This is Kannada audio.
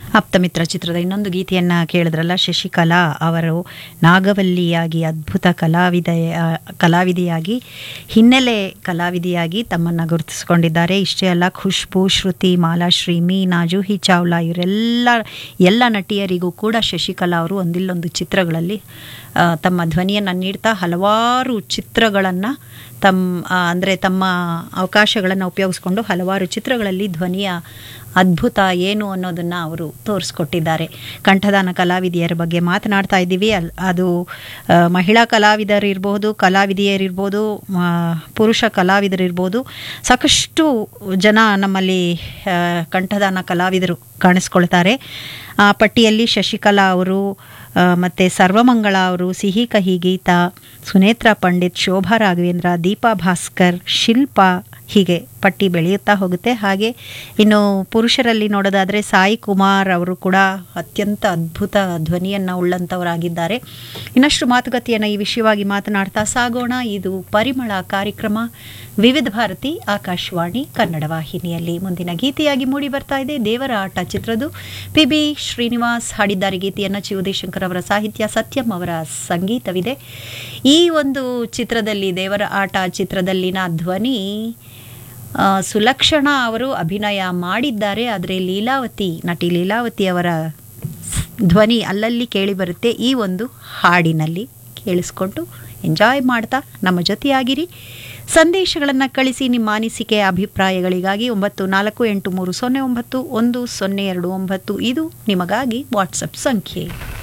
ಆಪ್ತಮಿತ್ರ ಚಿತ್ರದ ಇನ್ನೊಂದು ಗೀತೆಯನ್ನು ಕೇಳಿದ್ರಲ್ಲ ಶಶಿಕಲಾ ಅವರು ನಾಗವಲ್ಲಿಯಾಗಿ ಅದ್ಭುತ ಕಲಾವಿದ ಕಲಾವಿದೆಯಾಗಿ ಹಿನ್ನೆಲೆ ಕಲಾವಿದೆಯಾಗಿ ತಮ್ಮನ್ನು ಗುರುತಿಸಿಕೊಂಡಿದ್ದಾರೆ ಇಷ್ಟೇ ಅಲ್ಲ ಖುಷ್ಬು ಶ್ರುತಿ ಮಾಲಾಶ್ರೀ ಮೀನಾ ಜೂಹಿ ಚಾವ್ಲಾ ಇವರೆಲ್ಲ ಎಲ್ಲ ನಟಿಯರಿಗೂ ಕೂಡ ಶಶಿಕಲಾ ಅವರು ಒಂದಿಲ್ಲೊಂದು ಚಿತ್ರಗಳಲ್ಲಿ ಆ, ತಮ್ಮ ಧ್ವನಿಯನ್ನು ನೀಡ್ತಾ ಹಲವಾರು ಚಿತ್ರಗಳನ್ನು ತಮ್ಮ ಅಂದರೆ ತಮ್ಮ ಅವಕಾಶಗಳನ್ನು ಉಪಯೋಗಿಸ್ಕೊಂಡು ಹಲವಾರು ಚಿತ್ರಗಳಲ್ಲಿ ಧ್ವನಿಯ ಅದ್ಭುತ ಏನು ಅನ್ನೋದನ್ನು ಅವರು ತೋರಿಸ್ಕೊಟ್ಟಿದ್ದಾರೆ ಕಂಠದಾನ ಕಲಾವಿದೆಯರ ಬಗ್ಗೆ ಮಾತನಾಡ್ತಾ ಇದ್ದೀವಿ ಅಲ್ ಅದು ಆ, ಮಹಿಳಾ ಕಲಾವಿದರಿರ್ಬೋದು ಕಲಾವಿದೆಯರಿರ್ಬೋದು ಆ, ಪುರುಷ ಕಲಾವಿದರಿರ್ಬೋದು ಸಾಕಷ್ಟು ಜನ ನಮ್ಮಲ್ಲಿ ಆ, ಕಂಠದಾನ ಕಲಾವಿದರು ಕಾಣಿಸ್ಕೊಳ್ತಾರೆ ಆ ಪಟ್ಟಿಯಲ್ಲಿ ಶಶಿಕಲಾ ಅವರು ಆ, ಮತ್ತೆ ಸರ್ವಮಂಗಳ ಅವರು ಸಿಹಿ ಕಹಿ ಗೀತಾ ಸುನೇತ್ರ ಪಂಡಿತ್ ಶೋಭಾ ರಾಘವೇಂದ್ರ ದೀಪಾ ಭಾಸ್ಕರ್ ಶಿಲ್ಪಾ ಹೀಗೆ ಪಟ್ಟಿ ಬೆಳೆಯುತ್ತಾ ಹೋಗುತ್ತೆ ಹಾಗೆ ಇನ್ನು ಪುರುಷರಲ್ಲಿ ನೋಡೋದಾದರೆ ಸಾಯಿ ಕುಮಾರ್ ಅವರು ಕೂಡ ಅತ್ಯಂತ ಅದ್ಭುತ ಧ್ವನಿಯನ್ನು ಉಳ್ಳಂಥವರಾಗಿದ್ದಾರೆ ಇನ್ನಷ್ಟು ಮಾತುಕತೆಯನ್ನು ಈ ವಿಷಯವಾಗಿ ಮಾತನಾಡ್ತಾ ಸಾಗೋಣ ಇದು ಪರಿಮಳ ಕಾರ್ಯಕ್ರಮ ವಿವಿಧ ಭಾರತಿ ಆಕಾಶವಾಣಿ ಕನ್ನಡ ವಾಹಿನಿಯಲ್ಲಿ ಮುಂದಿನ ಗೀತೆಯಾಗಿ ಮೂಡಿ ಬರ್ತಾ ಇದೆ ದೇವರ ಆಟ ಚಿತ್ರದ್ದು ಪಿ ಬಿ ಶ್ರೀನಿವಾಸ್ ಹಾಡಿದ್ದಾರೆ ಗೀತೆಯನ್ನು ಚಿ ಉದಯಶಂಕರ್ ಅವರ ಸಾಹಿತ್ಯ ಸತ್ಯಂ ಅವರ ಸಂಗೀತವಿದೆ ಈ ಒಂದು ಚಿತ್ರದಲ್ಲಿ ದೇವರ ಆಟ ಚಿತ್ರದಲ್ಲಿನ ಧ್ವನಿ ಆ, ಸುಲಕ್ಷಣ ಅವರು ಅಭಿನಯ ಮಾಡಿದ್ದಾರೆ ಆದರೆ ಲೀಲಾವತಿ ನಟಿ ಲೀಲಾವತಿ ಅವರ ಧ್ವನಿ ಅಲ್ಲಲ್ಲಿ ಕೇಳಿಬರುತ್ತೆ ಈ ಒಂದು ಹಾಡಿನಲ್ಲಿ ಕೇಳಿಸ್ಕೊಂಡು ಎಂಜಾಯ್ ಮಾಡ್ತಾ ನಮ್ಮ ಜೊತೆಯಾಗಿರಿ ಸಂದೇಶಗಳನ್ನು ಕಳಿಸಿ ನಿಮ್ಮ ಅನಿಸಿಕೆ ಅಭಿಪ್ರಾಯಗಳಿಗಾಗಿ ಒಂಬತ್ತು ನಾಲ್ಕು ಎಂಟು ಮೂರು ಸೊನ್ನೆ ಒಂಬತ್ತು ಒಂದು ಸೊನ್ನೆ ಎರಡು ಒಂಬತ್ತು ಇದು ನಿಮಗಾಗಿ ವಾಟ್ಸಪ್ ಸಂಖ್ಯೆ